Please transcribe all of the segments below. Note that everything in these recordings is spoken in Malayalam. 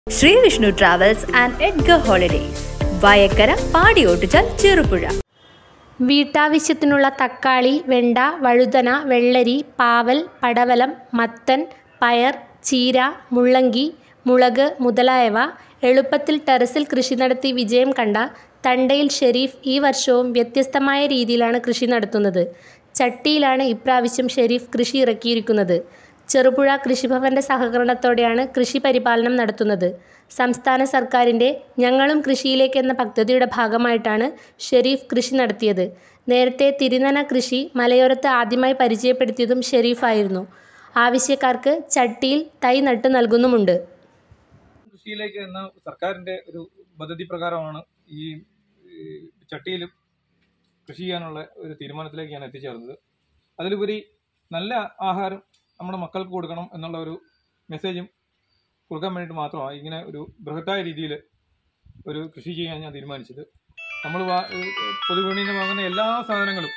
Shri Vishnu travels and Edgar holidays Vayakkara Padiyottuchal Cherupuzha വീട്ടാവശ്യത്തിനുള്ള തക്കാളി വെണ്ട വഴുതന വെള്ളരി പാവൽ പടവലം മത്തൻ പയർ ചീര മുള്ളങ്കി മുളക് മുതലായവ എളുപ്പത്തിൽ ടെറസിൽ കൃഷി നടത്തി വിജയം കണ്ട തണ്ടയിൽ ഷെരീഫ് ഈ വർഷവും വ്യത്യസ്തമായ രീതിയിലാണ് കൃഷി നടത്തുന്നത് ചട്ടിയിലാണ് ഇപ്രാവശ്യം ഷെരീഫ് കൃഷി ഇറക്കിയിരിക്കുന്നത് ചെറുപുഴ കൃഷിഭവന്റെ സഹകരണത്തോടെയാണ് കൃഷി പരിപാലനം നടത്തുന്നത് സംസ്ഥാന സർക്കാരിൻ്റെ ഞങ്ങളും കൃഷിയിലേക്ക് എന്ന പദ്ധതിയുടെ ഭാഗമായിട്ടാണ് ഷെരീഫ് കൃഷി നടത്തിയത് നേരത്തെ തിരുനന കൃഷി മലയോരത്ത് ആദ്യമായി പരിചയപ്പെടുത്തിയതും ഷെരീഫായിരുന്നു ആവശ്യക്കാർക്ക് ചട്ടിയിൽ തൈ നട്ടു നൽകുന്നുമുണ്ട് കൃഷിയിലേക്ക് എന്ന സർക്കാരിന്റെ ഒരു പദ്ധതി പ്രകാരമാണ് ഈ ഈ ചട്ടിയിൽ കൃഷി ചെയ്യാനുള്ള ഒരു തീരുമാനത്തിലേക്ക് ഞാൻ എത്തിച്ചേർന്നത് അതിലുപരി നല്ല ആഹാരം നമ്മുടെ മക്കൾക്ക് കൊടുക്കണം എന്നുള്ള ഒരു മെസ്സേജും കൊടുക്കാൻ വേണ്ടിയിട്ട് മാത്രമാണ് ഇങ്ങനെ ഒരു ബൃഹത്തായ രീതിയിൽ ഒരു കൃഷി ചെയ്യാൻ ഞാൻ തീരുമാനിച്ചത് നമ്മൾ വാ- ഏഹ് പൊതുവിപണിയിൽ നിന്ന് വാങ്ങുന്ന എല്ലാ സാധനങ്ങളും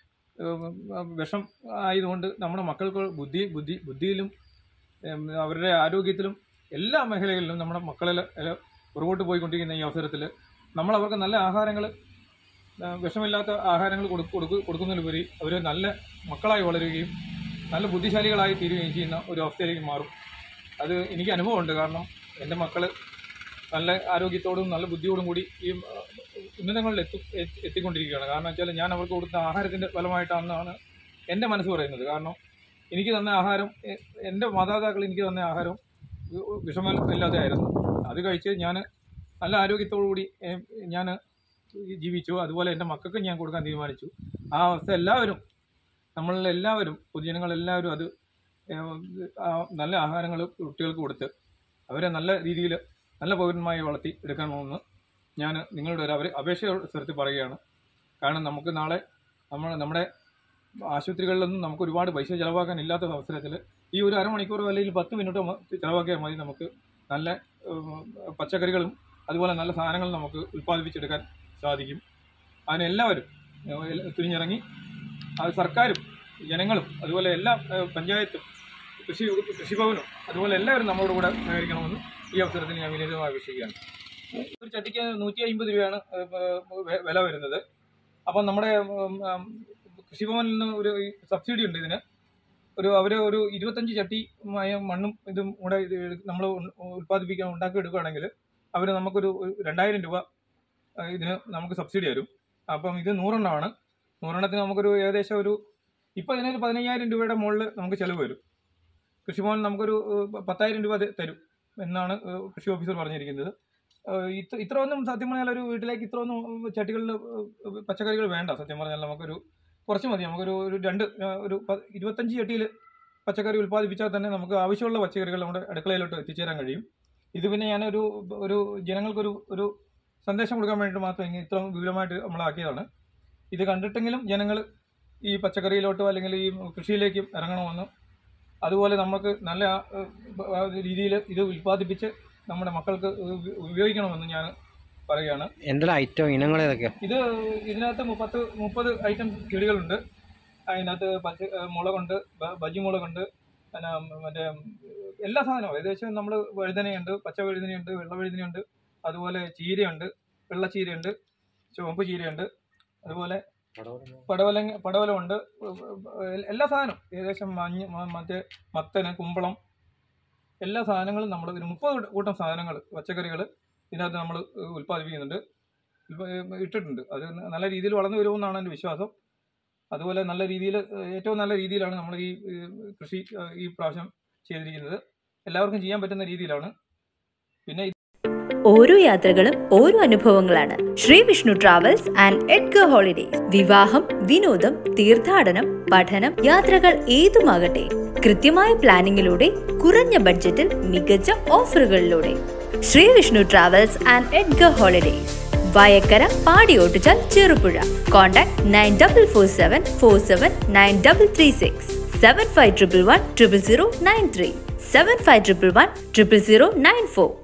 ഏഹ് വിഷം ആയതുകൊണ്ട് നമ്മുടെ മക്കൾക്ക് ബുദ്ധി ബുദ്ധി ബുദ്ധിയിലും ഏഹ് അവരുടെ ആരോഗ്യത്തിലും എല്ലാ മേഖലകളിലും നമ്മുടെ മക്കളിൽ ഏഹ് പുറകോട്ട് പോയിക്കൊണ്ടിരിക്കുന്ന ഈ അവസരത്തിൽ നമ്മൾ അവർക്ക് നല്ല ആഹാരങ്ങൾ വിഷമില്ലാത്ത ആഹാരങ്ങൾ കൊടു കൊടുക്കു കൊടുക്കുന്നതിലുപരി അവർ നല്ല മക്കളായി വളരുകയും നല്ല ബുദ്ധിശാലികളായി തീരുകയും ചെയ്യുന്ന ഒരു അവസ്ഥയിലേക്ക് മാറും അത് എനിക്ക് അനുഭവമുണ്ട് കാരണം എൻ്റെ മക്കൾ നല്ല ആരോഗ്യത്തോടും നല്ല ബുദ്ധിയോടും കൂടി ഈ ആ, ഉന്നതങ്ങളിൽ എത്തി എത്തി- എത്തിക്കൊണ്ടിരിക്കുകയാണ് കാരണം വെച്ചാൽ ഞാൻ അവർക്ക് കൊടുത്ത ആഹാരത്തിൻ്റെ ഫലമായിട്ടാണെന്നാണ് എൻ്റെ മനസ്സ് പറയുന്നത് കാരണം എനിക്ക് തന്ന ആഹാരം എ- എൻ്റെ മാതാപിതാക്കൾ എനിക്ക് തന്ന ആഹാരം വി- വിഷമമില്ലാതെ ആയിരുന്നു അത് കഴിച്ച് ഞാൻ നല്ല ആരോഗ്യത്തോടു കൂടി ഞാൻ ജീവിച്ചു അതുപോലെ എൻ്റെ മക്കൾക്ക് ഞാൻ കൊടുക്കാൻ തീരുമാനിച്ചു ആ അവസ്ഥ എല്ലാവരും നമ്മളിൽ എല്ലാവരും പൊതുജനങ്ങളെല്ലാവരും അത് ഏഹ്, ആ നല്ല ആഹാരങ്ങൾ കുട്ടികൾക്ക് കൊടുത്ത് അവരെ നല്ല രീതിയിൽ നല്ല പൗരന്മാരെ വളർത്തി എടുക്കണമെന്ന് ഞാൻ നിങ്ങളുടെ ഒരു അവരെ അപേക്ഷ സ്ഥലത്ത് പറയുകയാണ് കാരണം നമുക്ക് നാളെ നമ്മൾ നമ്മുടെ ആശുപത്രികളിലൊന്നും നമുക്ക് ഒരുപാട് പൈസ ചിലവാക്കാൻ ഇല്ലാത്ത അവസരത്തിൽ ഈ ഒരു അരമണിക്കൂർ അല്ലെങ്കിൽ പത്ത് മിനിറ്റ് മ- ചിലവാക്കിയാൽ മതി നമുക്ക് നല്ല ഉം, പച്ചക്കറികളും അതുപോലെ നല്ല സാധനങ്ങളും നമുക്ക് ഉൽപ്പാദിപ്പിച്ചെടുക്കാൻ സാധിക്കും അതിനെല്ലാവരും ഏഹ്, എല്ല- തുനിഞ്ഞിറങ്ങി അത് സർക്കാരും ജനങ്ങളും അതുപോലെ എല്ലാ ഏഹ്, പഞ്ചായത്തും കൃഷി വകുപ്പ് കൃഷിഭവനും അതുപോലെ എല്ലാവരും നമ്മളോട് കൂടെ സഹകരിക്കണമെന്ന് ഈ അവസരത്തിൽ ഞാൻ വിനീതമായി അപേക്ഷിക്കുകയാണ് ഒരു ചട്ടിക്ക് നൂറ്റി അമ്പത് രൂപയാണ് ഏഹ്, ഏഹ്, വെ- വില വരുന്നത് അപ്പം നമ്മുടെ ഉം, ഉം, കൃഷിഭവനിൽ നിന്ന് ഒരു സബ്സിഡി ഉണ്ട് ഇതിന് ഒരു അവർ ഒരു ഇരുപത്തഞ്ച് ചട്ടി മായ മണ്ണും ഇതും കൂടെ ഇത് നമ്മൾ ഉൽപ്പാദിപ്പിക്കാൻ ഉണ്ടാക്കി എടുക്കുകയാണെങ്കിൽ അവർ നമുക്കൊരു ഒരു രണ്ടായിരം രൂപ ഏഹ്, ഇതിന് നമുക്ക് സബ്സിഡി തരും അപ്പം ഇത് നൂറെണ്ണമാണ് നൂറെണ്ണത്തിന് നമുക്കൊരു ഏകദേശം ഒരു ഇപ്പം ഇതിനൊരു പതിനയ്യായിരം രൂപയുടെ മുകളിൽ നമുക്ക് ചിലവ് വരും കൃഷിഭവൻ നമുക്കൊരു ഏഹ്, പത്തായിരം രൂപ ത- തരും എന്നാണ് ഏഹ്, കൃഷി ഓഫീസർ പറഞ്ഞിരിക്കുന്നത് ഏഹ്, ഇത്ര ഇത്രയൊന്നും സത്യം പറഞ്ഞാൽ ഒരു വീട്ടിലേക്ക് ഇത്രയൊന്നും ചട്ടികളിൽ ഏഹ്, പച്ചക്കറികൾ വേണ്ട സത്യം പറഞ്ഞാൽ നമുക്കൊരു കുറച്ച് മതി നമുക്കൊരു ഒരു രണ്ട് ഏഹ്, ഒരു പ- ഇരുപത്തഞ്ച് ചട്ടിയിൽ പച്ചക്കറി ഉൽപ്പാദിപ്പിച്ചാൽ തന്നെ നമുക്ക് ആവശ്യമുള്ള പച്ചക്കറികൾ നമ്മുടെ അടുക്കളയിലോട്ട് എത്തിച്ചേരാൻ കഴിയും ഇത് പിന്നെ ഞാനൊരു ഒരു ജനങ്ങൾക്കൊരു ഒരു സന്ദേശം കൊടുക്കാൻ വേണ്ടിയിട്ട് മാത്രം ഇങ്ങനെ ഇത്ര വിപുലമായിട്ട് നമ്മളാക്കിയതാണ് ഇത് കണ്ടിട്ടെങ്കിലും ജനങ്ങൾ ഈ പച്ചക്കറിയിലോട്ടോ അല്ലെങ്കിൽ ഈ കൃഷിയിലേക്കും ഇറങ്ങണമെന്ന് അതുപോലെ നമുക്ക് നല്ല രീതിയിൽ ഇത് ഉൽപ്പാദിപ്പിച്ച് നമ്മുടെ മക്കൾക്ക് ഉപ- ഉപയോഗിക്കണമെന്ന് ഞാൻ പറയുകയാണ് എന്തെല്ലാം ഐറ്റം ഇനങ്ങൾ ഏതൊക്കെയാ ഇത് ഇതിനകത്ത് മുപ്പത്ത് മുപ്പത് ഐറ്റം ചെടികളുണ്ട് അതിനകത്ത് പച്ച ഏഹ് മുളകുണ്ട് ബ- ബജി മുളകുണ്ട് പിന്നെ മറ്റേ എല്ലാ സാധനവും ഏകദേശം നമ്മൾ വഴുതനയുണ്ട് പച്ച വഴുതനയുണ്ട് വെള്ള വഴുതനയുണ്ട് അതുപോലെ ചീരയുണ്ട് വെള്ളച്ചീരയുണ്ട് ചുവപ്പ് ചീരയുണ്ട് അതുപോലെ പടവലങ്ങ പടവലമുണ്ട് എ- എല്ലാ സാധനവും ഏകദേശം മഞ്ഞ മ- മറ്റേ മത്തന് കുമ്പളം എല്ലാ സാധനങ്ങളും നമ്മൾ ഒരു മുപ്പത് കൂട്ടം സാധനങ്ങൾ പച്ചക്കറികൾ ഇതിനകത്ത് നമ്മൾ ഉൽപ്പാദിപ്പിക്കുന്നുണ്ട് ഇപ്പൊ, ഏഹ്, ഇട്ടിട്ടുണ്ട് അത് നല്ല രീതിയിൽ വളർന്നു വരുമെന്നാണ് എൻ്റെ വിശ്വാസം അതുപോലെ നല്ല രീതിയിൽ ഏറ്റവും നല്ല രീതിയിലാണ് നമ്മൾ ഈ ഏഹ്, കൃഷി ഏഹ്, ഈ പ്രാവശ്യം ചെയ്തിരിക്കുന്നത് എല്ലാവർക്കും ചെയ്യാൻ പറ്റുന്ന രീതിയിലാണ് പിന്നെ ഓരോ യാത്രകളും ഓരോ അനുഭവങ്ങളാണ് Shri Vishnu travels and Edgar holidays വിവാഹം വിനോദം തീർത്ഥാടനം പഠനം യാത്രകൾ ഏതുമാകട്ടെ കൃത്യമായ പ്ലാനിങ്ങിലൂടെ കുറഞ്ഞ ബഡ്ജറ്റിൽ മികച്ച ഓഫറുകളിലൂടെ Shri Vishnu travels and Edgar holidays Vayakkara Padiyottuchal Cherupuzha contact nine double four seven four seven nine double three six seven five triple one triple zero nine three seven five triple one triple zero nine four